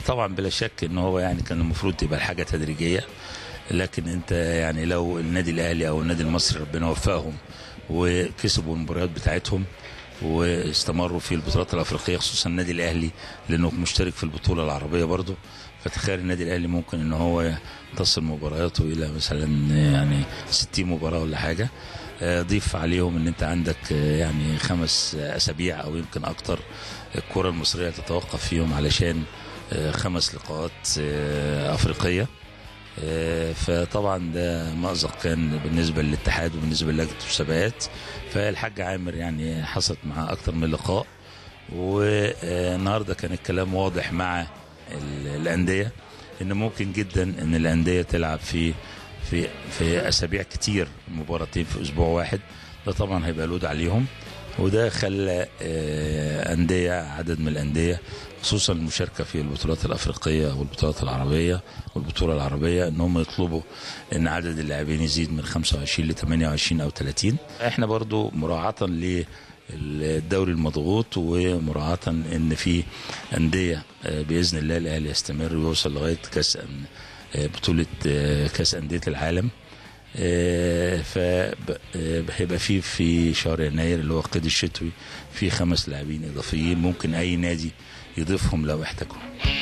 طبعا بلا شك ان هو يعني كان المفروض تبقى الحاجه تدريجيه لكن انت يعني لو النادي الاهلي او النادي المصري ربنا وفقهم وكسبوا المباريات بتاعتهم واستمروا في البطولات الافريقيه خصوصا النادي الاهلي لانه مشترك في البطوله العربيه برضه فتخيل النادي الاهلي ممكن ان هو تصل مبارياته الى مثلا يعني 60 مباراه ولا حاجه آه، ضيف عليهم ان انت عندك آه، يعني خمس اسابيع او يمكن اكتر الكره المصريه تتوقف فيهم علشان آه، خمس لقاءات آه، افريقيه آه، فطبعا ده مأزق كان بالنسبه للاتحاد وبالنسبه للجنه المسابقات فالحاج عامر يعني حصلت معاه اكتر من لقاء والنهارده كان الكلام واضح مع ال- الانديه ان ممكن جدا ان الانديه تلعب في في في اسابيع كتير مباراتين في اسبوع واحد ده طبعا هيبقى لود عليهم وده خلى آه، انديه عدد من الانديه خصوصا المشاركه في البطولات الافريقيه والبطولات العربيه والبطوله العربيه ان هم يطلبوا ان عدد اللاعبين يزيد من 25 ل 28 او 30 احنا برضو مراعاه للدوري المضغوط ومراعاه ان في انديه آه، باذن الله الاهلي يستمر ويوصل لغايه كاس أن- آه، بطوله آه، كاس انديه العالم فهيبقى في في شهر يناير اللي هو القيد الشتوي في خمس لاعبين اضافيين ممكن اي نادي يضيفهم لو احتاجهم